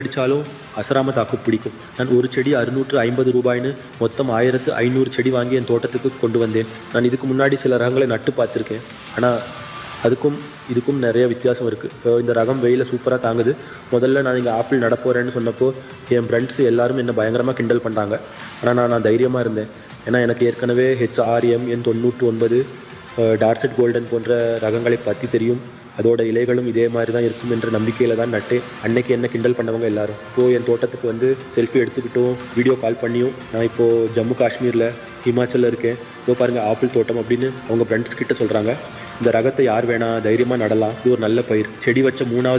அடித்தாலும் அசராம தாக்கு பிடிக்கும் நான் ஒரு செடி அறுநூற்று ஐம்பது ரூபாய்னு மொத்தம் ஆயிரத்து ஐநூறு செடி வாங்கி என் தோட்டத்துக்கு கொண்டு வந்தேன் நான் இதுக்கு முன்னாடி சில ரகங்களை நட்டு பார்த்துருக்கேன் ஆனால் அதுக்கும் இதுக்கும் நிறைய வித்தியாசம் இருக்குது இந்த ரகம் வெயில சூப்பராக தாங்குது முதல்ல நான் இங்கே ஆப்பிள் நட போகிறேன்னு சொன்னப்போ என் ஃப்ரெண்ட்ஸ் எல்லாரும் என்னை பயங்கரமாக கிண்டல் பண்ணாங்க ஆனால் நான் நான் தைரியமாக இருந்தேன் ஏன்னா எனக்கு ஏற்கனவே ஹெச்ஆர்எம் என் தொண்ணூற்று ஒன்பது டார்செட் கோல்டன் போன்ற ரகங்களை பற்றி தெரியும் அதோட இலைகளும் இதே மாதிரி தான் இருக்கும் என்ற நம்பிக்கையில் தான் நட்டேன் அன்னைக்கு என்ன கிண்டல் பண்ணவங்க எல்லாரும் இப்போது என் தோட்டத்துக்கு வந்து செல்ஃபி எடுத்துக்கிட்டும் வீடியோ கால் பண்ணியும் நான் இப்போது ஜம்மு காஷ்மீரில் ஹிமாச்சலில் இருக்கேன் இப்போ பாருங்கள் ஆப்பிள் தோட்டம் அப்படின்னு அவங்க ஃப்ரெண்ட்ஸ் கிட்ட சொல்கிறாங்க இந்த ரகத்தை யார் வேணா தைரியமாக நடலாம் இது ஒரு நல்ல பயிர் செடி வச்ச மூணாவது